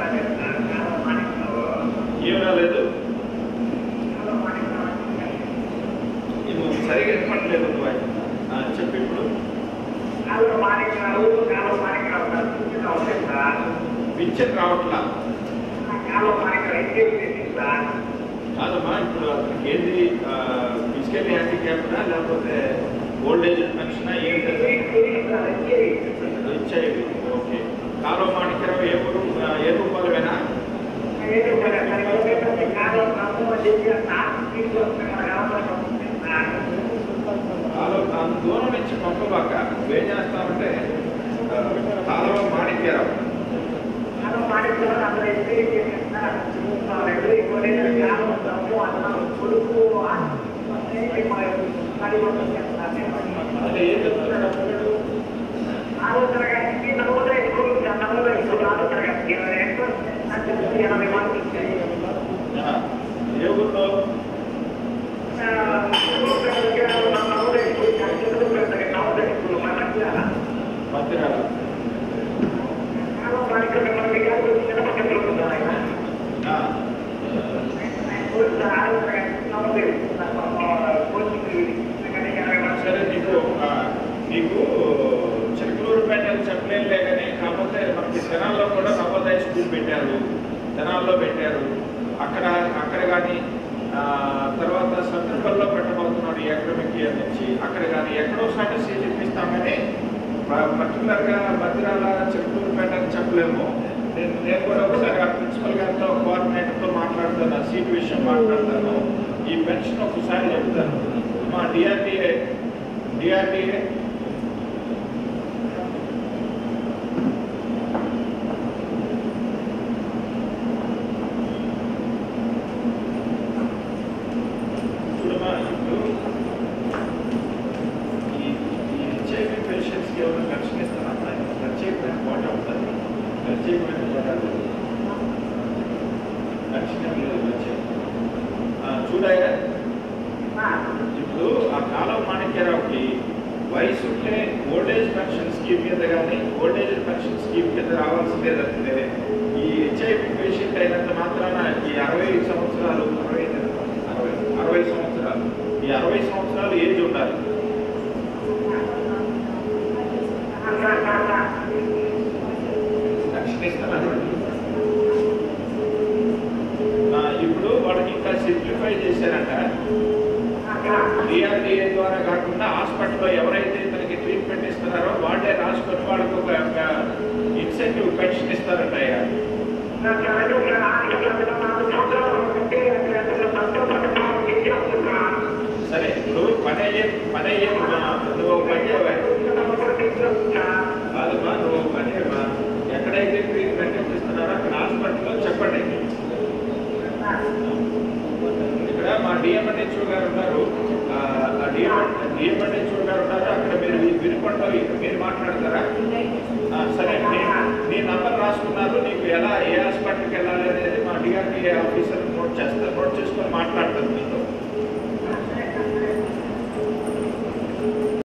ఏం రాలేదు ఇది సరిగా వినపడలేదు నువ్వు ఆ, చెప్పు ఇప్పుడు పింఛన్ రావట్లా కాదమ్మా ఇప్పుడు అతనికి ఏంది ఫిజికల్ హ్యాండిక్యాప్నా లేకపోతే ఓల్డ్ ఏజ్ పెన్షనా ఏంటి ఇచ్చేవి ఓకే కాలో మాణిక్యరావు ఏ ఊరు ఆ, ఏ రూపాయలవేనా కాలో అంత దూరం నుంచి పంపబాక నువ్వేం చేస్తావంటే ఆ, కాలువ మాణిక్యరావు అదే ఏం చెప్తున్నాడు అప్పుడు ఆ, ఏ ఊర్లో మధ్యరాల ఆ, సరే నీకు ఆ, నీకు చిలకలూరుపేట చెప్పలేనులే కానీ కాకపోతే మనకి తెనాల్లో కూడా నవోదయ స్కూల్ పెట్టారు తెనాల్లో పెట్టారు అక్కడ అక్కడ కానీ ఆ, తర్వాత సందర్భంలో పెట్టబోతున్నాడు ఈ అకాడమిక్ ఇయర్ నుంచి అక్కడ కానీ ఎక్కడో సాట సీట్ ఇప్పిస్తామని పర్టికులర్గా భద్రాల చిలకలూరుపేట అని చెప్పలేము నేను నేను కూడా ఒకసారి ఆ ప్రిన్సిపల్ గారితో కోఆర్డినేటర్తో మాట్లాడతాను ఆ సీట్ విషయం మాట్లాడతాను ఈ పెన్షన్ ఒకసారి చెప్తాను మా డిఆర్డిఏ డిఆర్డిఏ చూడమ్మా ఇప్పుడు ఈ ఈ హెచ్ఐవి పేషెంట్స్కి ఏమైనా పెన్షన్ ఇస్తారా ప్రత్యేకమైన కోట ఉంటుంది ప్రత్యేకమైన కోట పెన్షన్ ఏం లేదు ప్రత్యేక చూడాయా ఇప్పుడు ఆ కాలం మాణిక్యరావుకి వయసు ఉంటే ఓల్డ్ ఏజ్ పెన్షన్ స్కీమ్ మీద కానీ ఓల్డ్ ఏజ్ పెన్షన్ స్కీమ్ కింద రావాల్సిందే తప్పితే ఈ హెచ్ఐవి పేషెంట్ అయినంత మాత్రాన ఈ అరవై సంవత్సరాలు అరవై ఐదు, అరవై అరవై సంవత్సరాలు ఈ అరవై సంవత్సరాలు ఏజ్ ఉండాలి రక్షణ ఇస్తారా? ఆ, ఇప్పుడు వాళ్ళకి ఇంకా సింప్లిఫై చేశారంట డిఆర్డిఏ ద్వారా కాకుండా హాస్పిటల్లో ఎవరైతే ఇతనికి ట్రీట్మెంట్ ఇస్తున్నారో వాళ్ళే రాసుకొని వాళ్ళకి ఒక ఇన్సెంటివ్ పెన్షన్ ఇస్తారంట అయ్యా సరే ఇప్పుడు పని అయ్యే పని అయ్యే నువ్వు ఒక పని చేయవా? కాదమ్మా నువ్వు ఒక పని చేయవా? ఎక్కడైతే ట్రీట్మెంట్ ఇస్తున్నారో అక్కడ హాస్పిటల్లో చెప్పండి ఇక్కడ మా డిఎంఎన్హెచ్ఓ గారు ఉన్నారు ఆ డిఎంఎన్హెచ్ఓ గారు ఉన్నారు అక్కడ మీరు వినుకొండలో ఇక్కడ మీరు మాట్లాడతారా ఆ, సరే నీ- నీ నంబర్ రాసుకున్నారు నీకు ఎలా ఏ హాస్పిటల్కి వెళ్ళాలి అనేది మా డిఆర్డిఏ ఆఫీసర్ నోట్ చేస్తారు నోట్ చేసుకొని మాట్లాడతారు మీతో